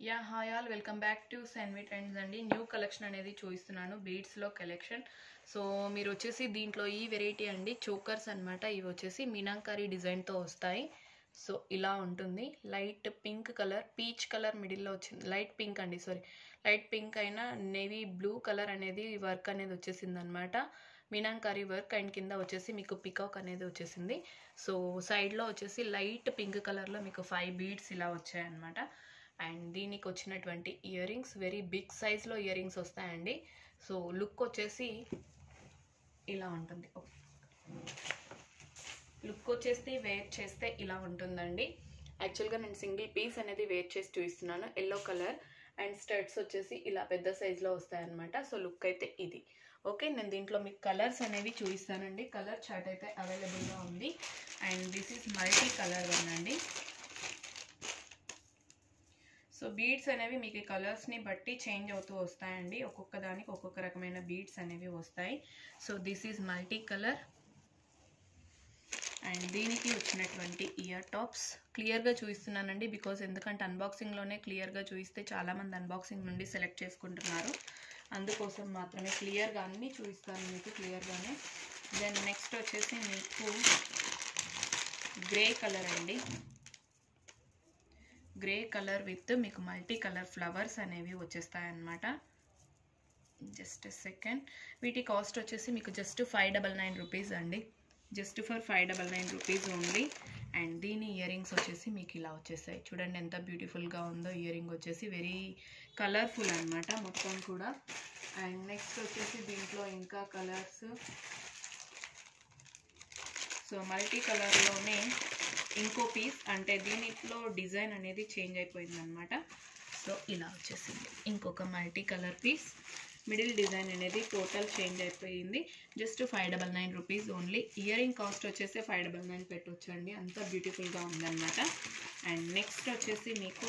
yeah hi all welcome back to Senvi trends అండి new collection అనేది చూపిస్తున్నాను బీడ్స్లో కలెక్షన్ సో మీరు వచ్చేసి దీంట్లో ఈ వెరైటీ అండి చోకర్స్ అన్నమాట ఇవి వచ్చేసి మీనాంకారీ డిజైన్తో వస్తాయి సో ఇలా ఉంటుంది light pink colour peach colour మిడిల్లో వచ్చింది లైట్ పింక్ అండి సారీ లైట్ పింక్ అయినా నేవీ బ్లూ కలర్ అనేది వర్క్ అనేది వచ్చేసింది అనమాట మీనాంకారీ వర్క్ అండ్ కింద వచ్చేసి మీకు పికాక్ అనేది వచ్చేసింది సో సైడ్లో వచ్చేసి లైట్ పింక్ కలర్లో మీకు ఫైవ్ బీడ్స్ ఇలా వచ్చాయన్నమాట అండ్ దీనికి వచ్చినటువంటి ఇయర్ రింగ్స్ వెరీ బిగ్ సైజ్లో ఇయర్ రింగ్స్ వస్తాయండి సో లుక్ వచ్చేసి ఇలా ఉంటుంది లుక్ వచ్చేసి వేర్ చేస్తే ఇలా ఉంటుందండి యాక్చువల్గా నేను సింగిల్ పీస్ అనేది వేర్ చేసి చూపిస్తున్నాను ఎల్లో కలర్ అండ్ స్టర్ట్స్ వచ్చేసి ఇలా పెద్ద సైజులో వస్తాయన్నమాట సో లుక్ అయితే ఇది ఓకే నేను దీంట్లో మీకు కలర్స్ అనేవి చూపిస్తానండి కలర్ చార్ట్ అయితే అవైలబుల్గా ఉంది and this is multi colour one అండి సో బీడ్స్ అనేవి మీకు ఈ కలర్స్ని బట్టి చేంజ్ అవుతూ వస్తాయండి ఒక్కొక్క దానికి ఒక్కొక్క రకమైన బీడ్స్ అనేవి వస్తాయి so this is multi colour and దీనికి వచ్చినటువంటి ఇయర్ టాప్స్ క్లియర్గా చూపిస్తున్నానండి బికాజ్ ఎందుకంటే అన్బాక్సింగ్లోనే క్లియర్గా చూపిస్తే చాలామంది అన్బాక్సింగ్ నుండి సెలెక్ట్ చేసుకుంటున్నారు అందుకోసం మాత్రమే క్లియర్గా అన్నీ చూపిస్తాను మీకు క్లియర్గానే దెన్ నెక్స్ట్ వచ్చేసి మీకు గ్రే కలర్ అండి గ్రే కలర్ విత్ మీకు మల్టీ కలర్ ఫ్లవర్స్ అనేవి వచ్చేస్తాయన్నమాట జస్ట్ సెకండ్ వీటి కాస్ట్ వచ్చేసి మీకు just five double nine rupees అండి just for five double nine rupees only and దీని ఇయర్ రింగ్స్ వచ్చేసి మీకు ఇలా వచ్చేసాయి చూడండి ఎంత బ్యూటిఫుల్గా ఉందో ఇయర్ రింగ్ వచ్చేసి వెరీ కలర్ఫుల్ అనమాట మొత్తం కూడా అండ్ నెక్స్ట్ వచ్చేసి దీంట్లో ఇంకా కలర్స్ సో మల్టీ కలర్లోనే ఇంకో పీస్ అంటే దీనిలో డిజైన్ అనేది చేంజ్ అయిపోయింది అనమాట సో ఇలా వచ్చేసింది ఇంకొక multi colour piece middle design అనేది టోటల్ చేంజ్ అయిపోయింది just five double nine rupees only earring cost వచ్చేసి ఫైవ్ డబల్ నైన్ పెట్టొచ్చండి అంత బ్యూటిఫుల్గా ఉందన్నమాట అండ్ నెక్స్ట్ వచ్చేసి మీకు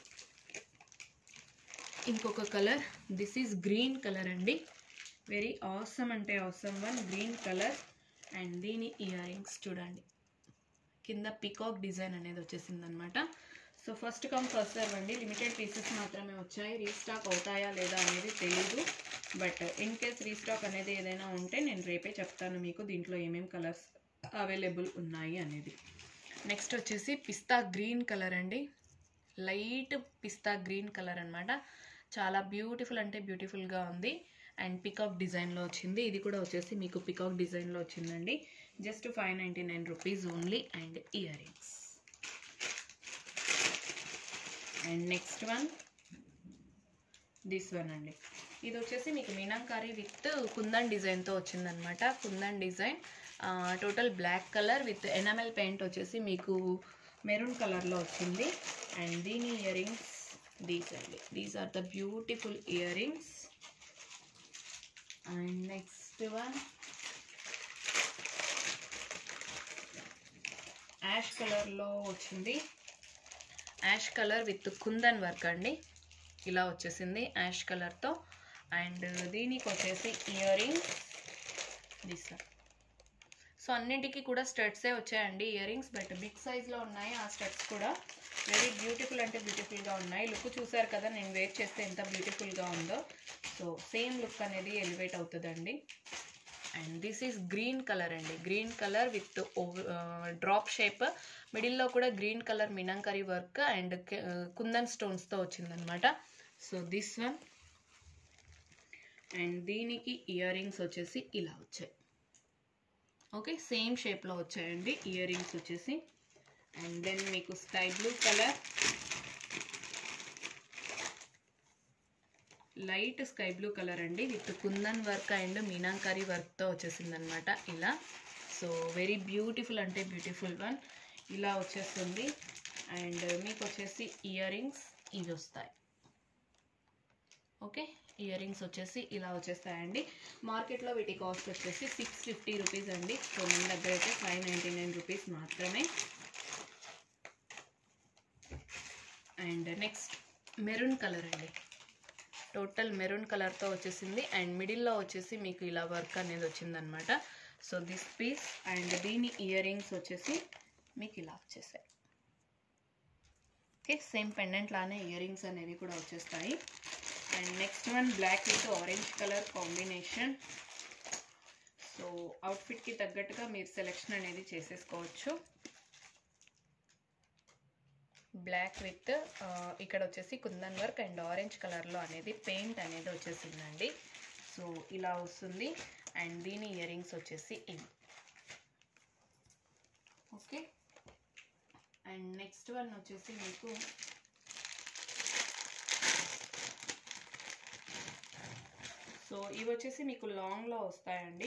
ఇంకొక colour this is green colour అండి వెరీ ఆసమ్ అంటే awesome one green colour and దీని ఇయర్ రింగ్స్ చూడండి కింద పికాక్ డిజైన్ అనేది వచ్చేసింది అనమాట so first come first serve అండి లిమిటెడ్ పీసెస్ మాత్రమే వచ్చాయి రీస్టాక్ అవుతాయా లేదా అనేది తెలీదు బట్ ఇన్ కేస్ రీస్టాక్ అనేది ఏదైనా ఉంటే నేను రేపే చెప్తాను మీకు దీంట్లో ఏమేమి కలర్స్ అవైలబుల్ ఉన్నాయి అనేది నెక్స్ట్ వచ్చేసి పిస్తా గ్రీన్ కలర్ అండి లైట్ పిస్తా గ్రీన్ కలర్ అనమాట చాలా బ్యూటిఫుల్ అంటే బ్యూటిఫుల్గా ఉంది అండ్ పికాక్ డిజైన్లో వచ్చింది ఇది కూడా వచ్చేసి మీకు పికాక్ డిజైన్లో వచ్చిందండి just five ninety nine rupees only and earrings and next one this one అండి ఇది వచ్చేసి మీకు మీనాంకారీ విత్ కుందన్ డిజైన్తో వచ్చిందనమాట kundan design total black colour with enamel paint వచ్చేసి మీకు మెరూన్ కలర్లో వచ్చింది అండ్ దీని ఇయర్ రింగ్స్ దీస్ అండి these are the beautiful year earrings and next one ash కలర్లో వచ్చింది ash colour with kundan work అండి ఇలా వచ్చేసింది యాష్ కలర్తో అండ్ దీనికి వచ్చేసి ఇయర్ రింగ్స్ దిస్ సో అన్నింటికి కూడా స్టడ్సే వచ్చాయండి ఇయర్ రింగ్స్ బట్ బిగ్ సైజ్లో ఉన్నాయి ఆ స్టడ్స్ కూడా వెరీ బ్యూటిఫుల్ అంటే బ్యూటిఫుల్గా ఉన్నాయి లుక్ చూసారు కదా నేను వేర్ చేస్తే ఎంత బ్యూటిఫుల్గా ఉందో సో సేమ్ లుక్ అనేది ఎలివేట్ అవుతుందండి and this is green colour అండి green colour with drop shape మిడిల్లో కూడా green colour meenakari work and kundan స్టోన్స్తో వచ్చిందనమాట సో దిస్ వన్ అండ్ దీనికి ఇయర్ రింగ్స్ వచ్చేసి ఇలా వచ్చాయి ఓకే సేమ్ షేప్లో వచ్చాయండి ఇయర్ రింగ్స్ వచ్చేసి అండ్ దెన్ మీకు sky blue colour light sky blue colour అండి with kundan work and meenakari వర్క్తో వచ్చేసింది అనమాట ఇలా సో వెరీ బ్యూటిఫుల్ అంటే బ్యూటిఫుల్ వన్ ఇలా వచ్చేస్తుంది అండ్ మీకు వచ్చేసి ఇయర్ రింగ్స్ ఇవి వస్తాయి ఓకే ఇయర్ రింగ్స్ వచ్చేసి ఇలా వచ్చేస్తాయండి మార్కెట్లో వీటి కాస్ట్ వచ్చేసి సిక్స్ ఫిఫ్టీ రూపీస్ అండి సో మన దగ్గర అయితే ఫైవ్ నైంటీ నైన్ రూపీస్ మాత్రమే అండ్ నెక్స్ట్ మెరూన్ కలర్ అండి టోటల్ మెరూన్ కలర్తో వచ్చేసింది అండ్ మిడిల్లో వచ్చేసి మీకు ఇలా వర్క్ అనేది వచ్చిందనమాట సో దిస్ పీస్ అండ్ దీని ఇయర్ రింగ్స్ వచ్చేసి మీకు ఇలా వచ్చేసాయి ఓకే సేమ్ పెండెంట్ లానే ఇయర్ రింగ్స్ అనేవి కూడా వచ్చేస్తాయి and next one black with orange colour combination so అవుట్ఫిట్కి తగ్గట్టుగా మీరు సెలెక్షన్ అనేది చేసేసుకోవచ్చు బ్లాక్ విత్ ఇక్కడ వచ్చేసి కుందన్ వర్క్ అండ్ ఆరెంజ్ కలర్లో అనేది పెయింట్ అనేది వచ్చేసిందండి సో ఇలా వస్తుంది అండ్ దీని ఇయర్ రింగ్స్ వచ్చేసి ఇవి ఓకే అండ్ నెక్స్ట్ వన్ వచ్చేసి మీకు సో ఇవి వచ్చేసి మీకు లాంగ్లో వస్తాయండి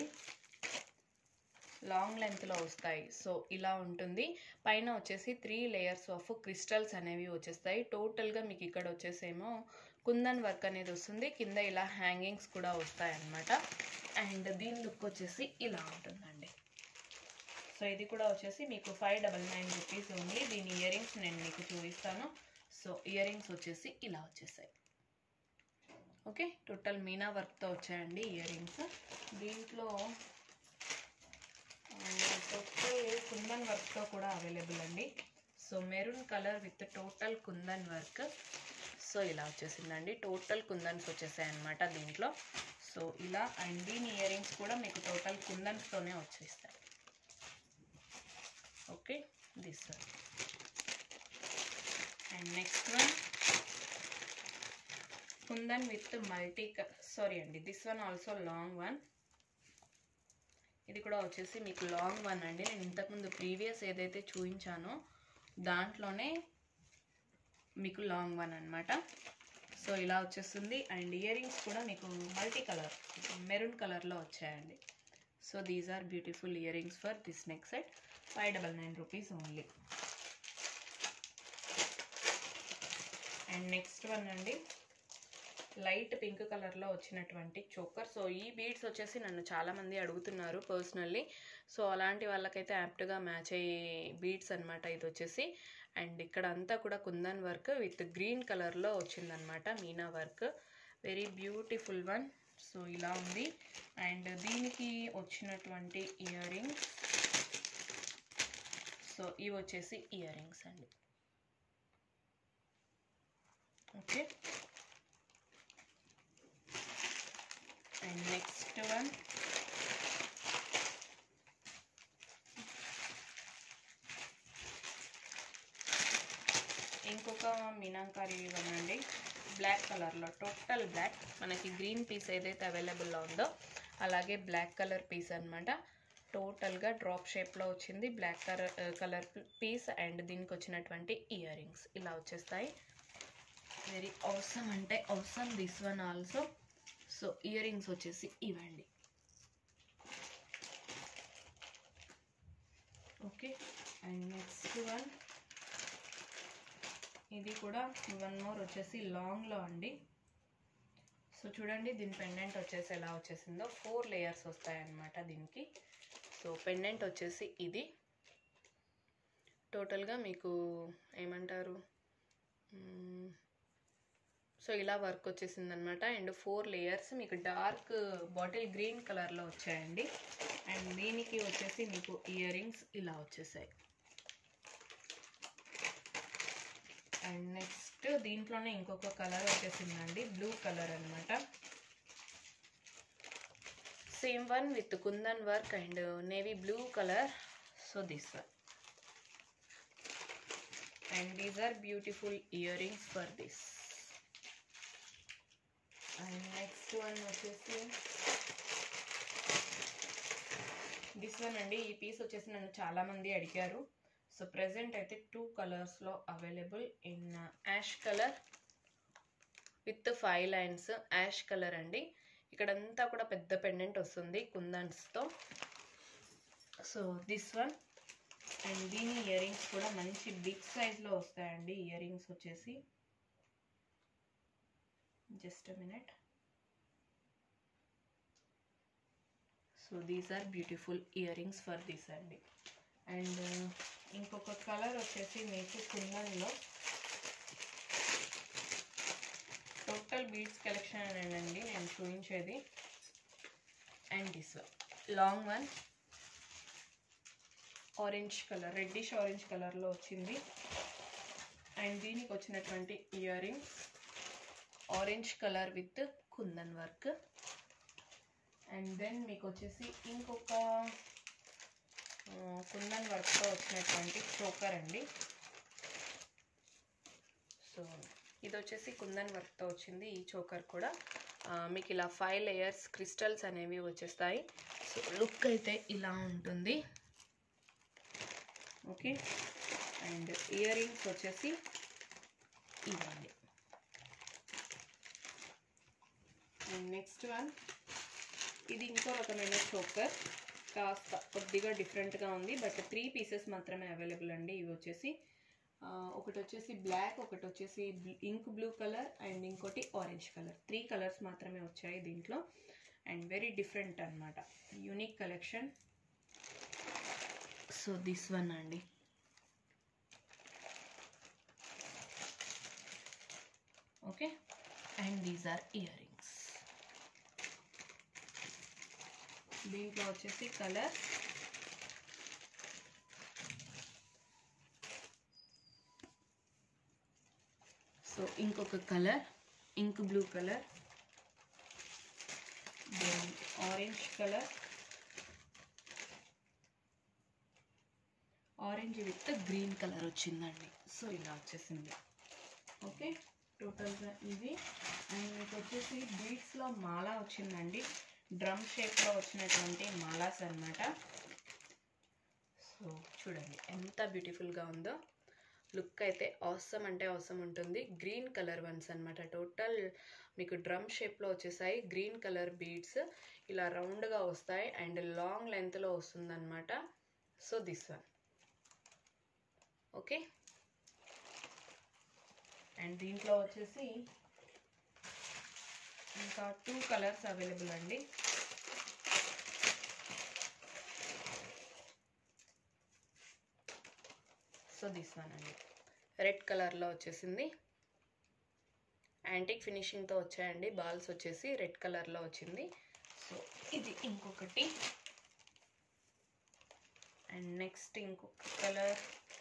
లాంగ్ లెంత్లో వస్తాయి సో ఇలా ఉంటుంది పైన వచ్చేసి త్రీ లేయర్స్ ఆఫ్ క్రిస్టల్స్ అనేవి వచ్చేస్తాయి టోటల్గా మీకు ఇక్కడ వచ్చేసేమో కుందన్ వర్క్ అనేది వస్తుంది కింద ఇలా హ్యాంగింగ్స్ కూడా వస్తాయి అన్నమాట అండ్ దీని లుక్ వచ్చేసి ఇలా ఉంటుందండి సో ఇది కూడా వచ్చేసి మీకు ఫైవ్ డబల్ నైన్ రూపీస్ ఉంది దీని ఇయర్ రింగ్స్ నేను మీకు చూపిస్తాను సో ఇయర్ రింగ్స్ వచ్చేసి ఇలా వచ్చేసాయి ఓకే టోటల్ మీనా వర్క్తో వచ్చాయండి ఇయర్ రింగ్స్ దీంట్లో టోటల్ కుందన్ వర్క్తో కూడా అవైలబుల్ అండి so maroon colour with total kundan work so ఇలా వచ్చేసిందండి టోటల్ కుందన్స్ వచ్చేసాయి అనమాట దీంట్లో సో ఇలా అండ్ దీని ఇయర్ రింగ్స్ కూడా మీకు టోటల్ కుందన్స్తోనే వచ్చేస్తాయి okay this one and next one kundan with multi sorry అండి this one also long one ఇది కూడా వచ్చేసి మీకు లాంగ్ వన్ అండి నేను ఇంతకుముందు ప్రీవియస్ ఏదైతే చూపించానో దాంట్లోనే మీకు లాంగ్ వన్ అనమాట సో ఇలా వచ్చేస్తుంది అండ్ ఇయర్ రింగ్స్ కూడా మీకు మల్టీ కలర్ మెరూన్ కలర్లో వచ్చాయండి so these are beautiful year rings for this neck set five double nine rupees only and next one అండి లైట్ పింక్ కలర్లో వచ్చినటువంటి చోకర్ సో ఈ బీడ్స్ వచ్చేసి నన్ను చాలామంది అడుగుతున్నారు పర్సనల్లీ సో అలాంటి వాళ్ళకైతే యాప్ట్గా మ్యాచ్ అయ్యే బీడ్స్ అనమాట ఇది వచ్చేసి అండ్ ఇక్కడ అంతా కూడా కుందన్ వర్క్ విత్ గ్రీన్ కలర్లో వచ్చిందనమాట meena work very beautiful one so ఇలా ఉంది అండ్ దీనికి వచ్చినటువంటి ఇయర్ రింగ్స్ సో ఇవి వచ్చేసి ఇయర్ రింగ్స్ అండి ఓకే అండ్ నెక్స్ట్ వన్ ఇంకొక మీనాంకారి వన్ అండి బ్లాక్ కలర్లో టోటల్ బ్లాక్ మనకి గ్రీన్ పీస్ ఏదైతే అవైలబుల్లో ఉందో అలాగే బ్లాక్ కలర్ పీస్ అనమాట టోటల్గా డ్రాప్ షేప్లో వచ్చింది black colour colour piece and దీనికి వచ్చినటువంటి ఇయర్ రింగ్స్ ఇలా వచ్చేస్తాయి వెరీ అవసరం అంటే అవసరం this one also so ear rings వచ్చేసి ఇవ్వండి ఓకే అండ్ నెక్స్ట్ వన్ ఇది కూడా వన్ మోర్ వచ్చేసి లాంగ్లో అండి సో చూడండి దీని పెండెంట్ వచ్చేసి ఎలా వచ్చేసిందో ఫోర్ లేయర్స్ వస్తాయన్నమాట దీనికి సో పెండెంట్ వచ్చేసి ఇది టోటల్గా మీకు ఏమంటారు మ్మ్, సో ఇలా వర్క్ వచ్చేసింది అనమాట అండ్ ఫోర్ లేయర్స్ మీకు డార్క్ బాటిల్ గ్రీన్ కలర్లో వచ్చాయండి అండ్ దీనికి వచ్చేసి మీకు ఇయర్ రింగ్స్ ఇలా వచ్చేసాయి అండ్ నెక్స్ట్ దీంట్లోనే ఇంకొక కలర్ వచ్చేసిందండి బ్లూ కలర్ అన్నమాట same one with kundan work and navy blue colour so this one and these are beautiful year rings for this and next one వచ్చేసి దిస్ వన్ అండి ఈ piece వచ్చేసి నన్ను చాలా మంది అడిగారు సో ప్రెసెంట్ అయితే టూ కలర్స్లో available in ash colour with five lines ash colour అండి ఇక్కడంతా కూడా పెద్ద పెండెంట్ వస్తుంది కుందన్స్తో సో దిస్ వన్ అండ్ దీని ఇయర్ రింగ్స్ కూడా మంచి బిగ్ సైజ్లో వస్తాయండి ఇయర్ రింగ్స్ వచ్చేసి just minute so these are beautiful year rings for this అండి అండ్ ఇంకొక కలర్ వచ్చేసి మీకు కుందన్లో టోటల్ బీడ్స్ కలెక్షన్ అండి నేను చూపించేది and this one long one orange colour reddish orange కలర్లో వచ్చింది అండ్ అండ్ దీనికి వచ్చినటువంటి year rings orange colour with kundan work and then మీకు వచ్చేసి ఇంకొక ఆ, కుందన్ వర్క్తో వచ్చినటువంటి చోకర్ అండి సో ఇది వచ్చేసి కుందన్ వర్క్తో వచ్చింది ఈ చోకర్ కూడా ఆ, మీకు ఇలా ఫైవ్ లేయర్స్ క్రిస్టల్స్ అనేవి వచ్చేస్తాయి సో లుక్ అయితే ఇలా ఉంటుంది ఓకే అండ్ ఇయర్ రింగ్స్ వచ్చేసి ఇవ్వండి అండ్ నెక్స్ట్ వన్ ఇది ఇంకో రకమైన చోకర్ కాస్త కొద్దిగా డిఫరెంట్గా ఉంది బట్ త్రీ పీసెస్ మాత్రమే అవైలబుల్ అండి ఇవి వచ్చేసి ఆ, ఒకటి వచ్చేసి బ్లాక్ ఒకటి వచ్చేసి ఇంక్ బ్లూ కలర్ అండ్ ఇంకోటి ఆరెంజ్ కలర్ త్రీ కలర్స్ మాత్రమే వచ్చాయి దీంట్లో అండ్ వెరీ డిఫరెంట్ అనమాట unique collection so this one అండి okay and these are ear rings దీంట్లో వచ్చేసి కలర్ సో ఇంకొక colour ink blue colour then orange colour orange with green colour వచ్చిందండి so ఇలా వచ్చేసింది ఓకే టోటల్గా ఇది అండ్ మీకు వచ్చేసి బీడ్స్లో మాల వచ్చిందండి డ్రమ్ షేప్లో వచ్చినటువంటి మాలాస్ అన్నమాట సో చూడండి ఎంత బ్యూటిఫుల్గా ఉందో లుక్ అయితే అవసరం అంటే అవసరం ఉంటుంది గ్రీన్ కలర్ వన్స్ అనమాట టోటల్ మీకు డ్రమ్ షేప్లో వచ్చేసాయి గ్రీన్ కలర్ బీడ్స్ ఇలా రౌండ్గా వస్తాయి అండ్ లాంగ్ లెంత్లో వస్తుందన్నమాట so this one okay and దీంట్లో వచ్చేసి ఇంకా టూ కలర్స్ అవైలబుల్ అండి సో దిస్ వన్ అండి రెడ్ కలర్లో వచ్చేసింది యాంటిక్ ఫినిషింగ్తో వచ్చాయండి బాల్స్ వచ్చేసి రెడ్ కలర్లో వచ్చింది సో ఇది ఇంకొకటి అండ్ నెక్స్ట్ ఇంకొక కలర్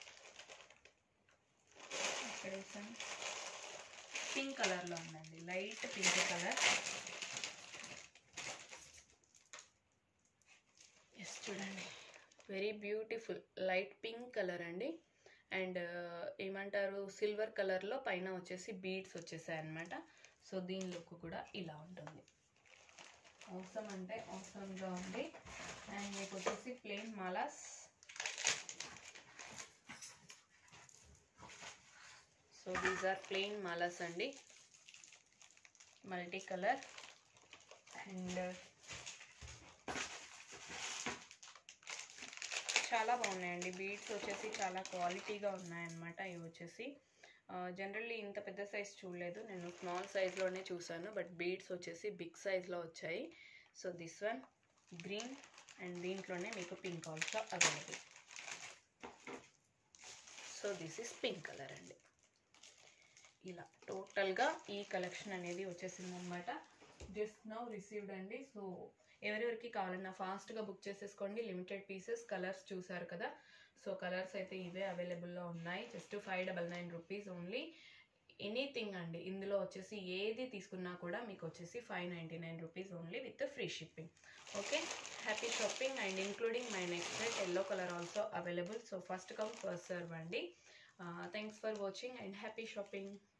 ఇక్కడ వేసాను పింక్ కలర్లో ఉందండి లైట్ పింక్ కలర్ ఎస్ చూడండి very beautiful light pink colour అండి అండ్ ఏమంటారు సిల్వర్ కలర్లో పైన వచ్చేసి బీడ్స్ వచ్చేసాయి అనమాట సో దీని లుక్ కూడా ఇలా ఉంటుంది అవసరం అంటే అవసరంగా ఉంది అండ్ మీకు వచ్చేసి plain malas so these are plain malas అండి మల్టీ కలర్ అండ్ చాలా బాగున్నాయండి బీడ్స్ వచ్చేసి చాలా క్వాలిటీగా ఉన్నాయన్నమాట ఇవి వచ్చేసి జనరల్లీ ఇంత పెద్ద సైజ్ చూడలేదు నేను స్మాల్ సైజ్లోనే చూసాను బట్ బీడ్స్ వచ్చేసి బిగ్ సైజ్లో వచ్చాయి so this one green and దీంట్లోనే మీకు pink also available so this is pink colour అండి ఇలా టోటల్గా ఈ కలెక్షన్ అనేది వచ్చేసింది అనమాట జస్ట్ నౌ రిసీవ్డ్ అండి సో ఎవరెవరికి కావాలన్నా ఫాస్ట్గా బుక్ చేసేసుకోండి లిమిటెడ్ పీసెస్ కలర్స్ చూసారు కదా సో కలర్స్ అయితే ఇవే అవైలబుల్లో ఉన్నాయి just five double nine rupees only anything అండి ఇందులో వచ్చేసి ఏది తీసుకున్నా కూడా మీకు వచ్చేసి five ninety nine rupees only with free shipping okay happy shopping and including my next set yellow colour also available so first come first serve అండి thanks for watching and happy shopping